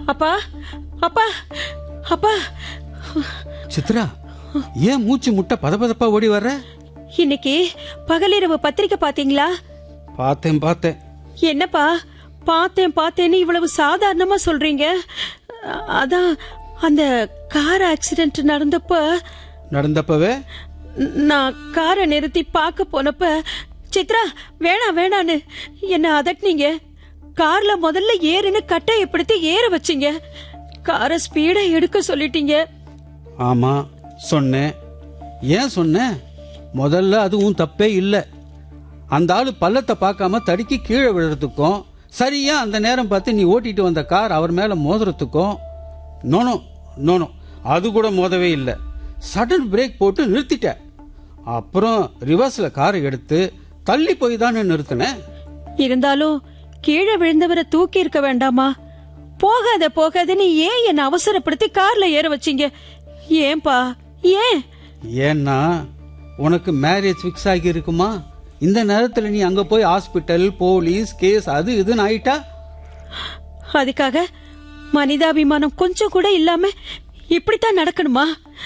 அப்பா அப்பா அப்பா சித்ரா ஏன் மூச்சு முட்டை பதபதப்பா ஓடி வர்ற இன்னைக்கு பகலிரவு பத்திரிக்கை பாத்தீங்களா பார்த்தேன் பார்த்தேன் என்னப்பா பார்த்தேன் பார்த்தேன்னு இவ்வளவு சாதாரணமா சொல்றீங்க அ- அதான் அந்த கார் ஆக்சிடென்ட் நடந்தப்ப நடந்தப்பவே ந- நான் காரை நிறுத்தி பார்க்க போனப்ப சித்ரா வேணாம் வேணான்னு என்ன அதட்டினீங்க கார்ல முதல்ல ஏறுன்னு கட்டையப்படுத்தி ஏற வச்சீங்க காரை ஸ்பீடா எடுக்க சொல்லிட்டீங்க ஆமா சொன்னேன் ஏன் சொன்னேன் முதல்ல அதுவும் தப்பே இல்லை அந்த ஆளு பள்ளத்தை பார்க்காம தடுக்கி கீழே விழுறதுக்கும் சரியா அந்த நேரம் பார்த்து நீ ஓட்டிட்டு வந்த கார் அவர் மேல மோதுறதுக்கும் நோனோ நோனோ அது கூட மோதவே இல்லை சடன் பிரேக் போட்டு நிறுத்திட்ட அப்புறம் ரிவர்ஸ்ல காரை எடுத்து தள்ளி போய் தானே நிறுத்தினேன் இருந்தாலும் கீழே விழுந்தவரை தூக்கி இருக்க வேண்டாமா போகாத போகாதன்னு ஏன் என்ன அவசரப்படுத்தி கார்ல ஏற வச்சீங்க ஏன்பா ஏன் ஏன்னா உனக்கு மேரேஜ் ஃபிக்ஸ் ஆகி இருக்குமா இந்த நேரத்துல நீ அங்க போய் ஹாஸ்பிட்டல் போலீஸ் கேஸ் அது இதுன்னு ஆயிட்டா அதுக்காக மனிதாபிமானம் கொஞ்சம் கூட இல்லாம இப்படித்தான் நடக்கணுமா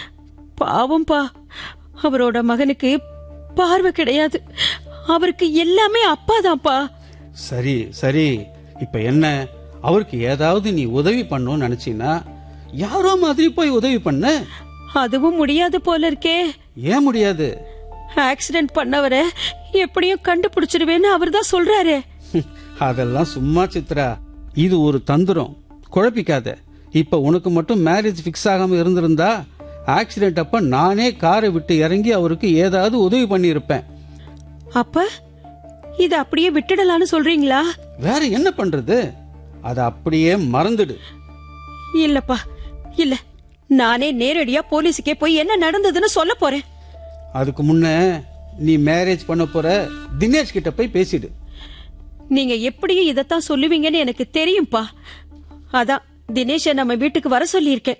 பாவம்பா அவரோட மகனுக்கு பார்வை கிடையாது அவருக்கு எல்லாமே அப்பாதான்ப்பா சரி சரி இப்ப என்ன அவருக்கு ஏதாவது நீ உதவி பண்ணணும்னு நினைச்சீன்னா யாரோ மாதிரி போய் உதவி பண்ண அதுவும் முடியாது போல இருக்கே ஏன் முடியாது ஆக்சிடென்ட் பண்ணவரை எப்படியும் கண்டுபிடிச்சிடுவேன்னு அவர் தான் சொல்றாரு அதெல்லாம் சும்மா சித்ரா இது ஒரு தந்திரம் குழப்பிக்காத இப்ப உனக்கு மட்டும் மேரேஜ் ஃபிக்ஸ் ஆகாம இருந்திருந்தா ஆக்சிடென்ட் அப்ப நானே காரை விட்டு இறங்கி அவருக்கு ஏதாவது உதவி பண்ணியிருப்பேன் அப்ப இத அப்படியே விட்டுடலான்னு சொல்றீங்களா வேற என்ன பண்றது அதை அப்படியே மறந்துடு இல்லப்பா இல்ல நானே நேரடியா போலீஸுக்கே போய் என்ன நடந்ததுன்னு சொல்ல போறேன் அதுக்கு முன்ன நீ மேரேஜ் பண்ண போற தினேஷ் கிட்ட போய் பேசிடு நீங்க எப்படியும் இதத்தான் சொல்லுவீங்கன்னு எனக்கு தெரியும்பா அதான் தினேஷ நம்ம வீட்டுக்கு வர சொல்லியிருக்கேன்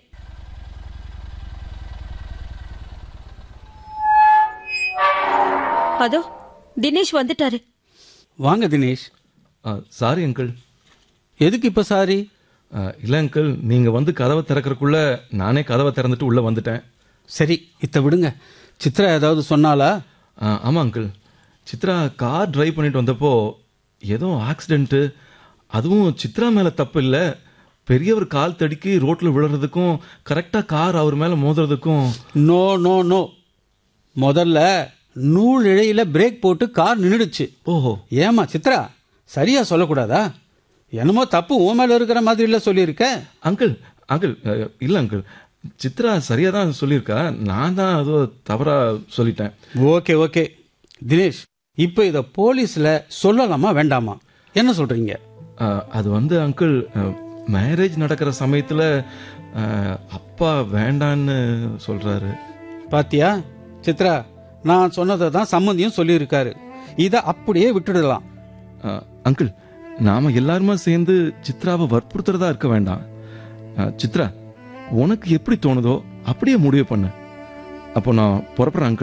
அதோ தினேஷ் வந்துட்டாரு வாங்க தினேஷ் சாரி அங்கிள் எதுக்கு இப்ப சாரி இல்லை அங்கிள் நீங்கள் வந்து கதவை திறக்கறக்குள்ள நானே கதவை திறந்துட்டு உள்ளே வந்துட்டேன் சரி இத்த விடுங்க சித்ரா ஏதாவது சொன்னாலா ஆ, ஆமா அங்கிள் சித்ரா கார் டிரைவ் பண்ணிட்டு வந்தப்போ ஏதோ ஆக்சிடென்ட்டு அதுவும் சித்ரா மேலே தப்பு இல்லை பெரியவர் கால் தடுக்கி ரோட்டில் விழுறதுக்கும் கரெக்டாக கார் அவர் மேலே மோதுறதுக்கும் நோ நோ நோ முதல்ல நூல் இழையில பிரேக் போட்டு கார் நின்னுடுச்சு ஓஹோ ஏமா சித்ரா சரியா சொல்லக்கூடாதா என்னமோ தப்பு உன் மேல இருக்கிற மாதிரி இல்ல சொல்லியிருக்க அங்கிள் அங்கிள் அஹ், இல்ல அங்கிள் சித்ரா சரியா தான் சொல்லியிருக்கா நான் தான் ஏதோ தவறா சொல்லிட்டேன் ஓகே ஓகே தினேஷ் இப்போ இத போலீஸ்ல சொல்லலாமா வேண்டாமா என்ன சொல்றீங்க அஹ், அது வந்து அங்கிள் மேரேஜ் நடக்கிற சமயத்துல அஹ், அப்பா வேண்டான்னு சொல்றாரு பாத்தியா சித்ரா நான் சொன்னதை தான் சம்மந்தியும் சொல்லியிருக்காரு இத அப்படியே விட்டுடலாம் அஹ், அங்கிள் நாம எல்லாருமா சேர்ந்து சித்ராவை வற்புறுத்துறதா இருக்க வேண்டாம் அஹ், சித்ரா உனக்கு எப்படி தோணுதோ அப்படியே முடிவு பண்ணு அப்போ நான் புறப்படுறேன் அங்கிள்